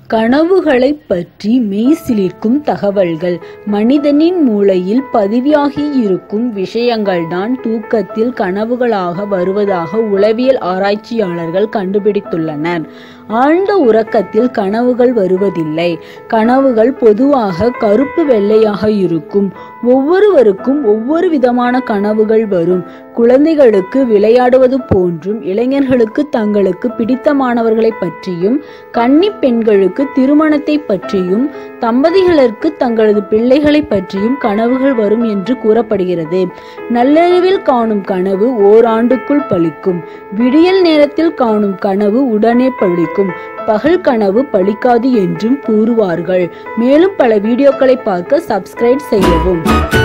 கனவுகளைப் பற்றி மெய்சிலிர்க்கும் தகவல்கள் மனிதனின் மூளையில் பதிவாகி இருக்கும் விஷயங்கள்தான் தூக்கத்தில் கனவுகளாக வருவதாக உளவியல் ஆராய்ச்சியாளர்கள் கண்டுபிடித்துள்ளனர் ஆழ்ந்த உறக்கத்தில் கனவுகள் வருவதில்லை கனவுகள் பொதுவாக கருப்பு வெள்ளையாக இருக்கும் ஒவ்வொருவருக்கும் ஒவ்வொரு விதமான கனவுகள் வரும் குழந்தைகளுக்கு விளையாடுவது போன்றும் இளைஞர்களுக்கு தங்களுக்கு பிடித்தமானவர்களை பற்றியும் கன்னி பெண்களுக்கு திருமணத்தை பற்றியும் தம்பதிகளுக்கு தங்களது பிள்ளைகளை பற்றியும் கனவுகள் வரும் என்று கூறப்படுகிறது நல்லறிவில் காணும் கனவு ஓராண்டுக்குள் பலிக்கும் விடியல் நேரத்தில் காணும் கனவு உடனே பழிக்கும் பகல் கனவு பலிக்காது என்றும் கூறுவார்கள் மேலும் பல வீடியோக்களை பார்க்க சப்ஸ்கிரைப் செய்யவும்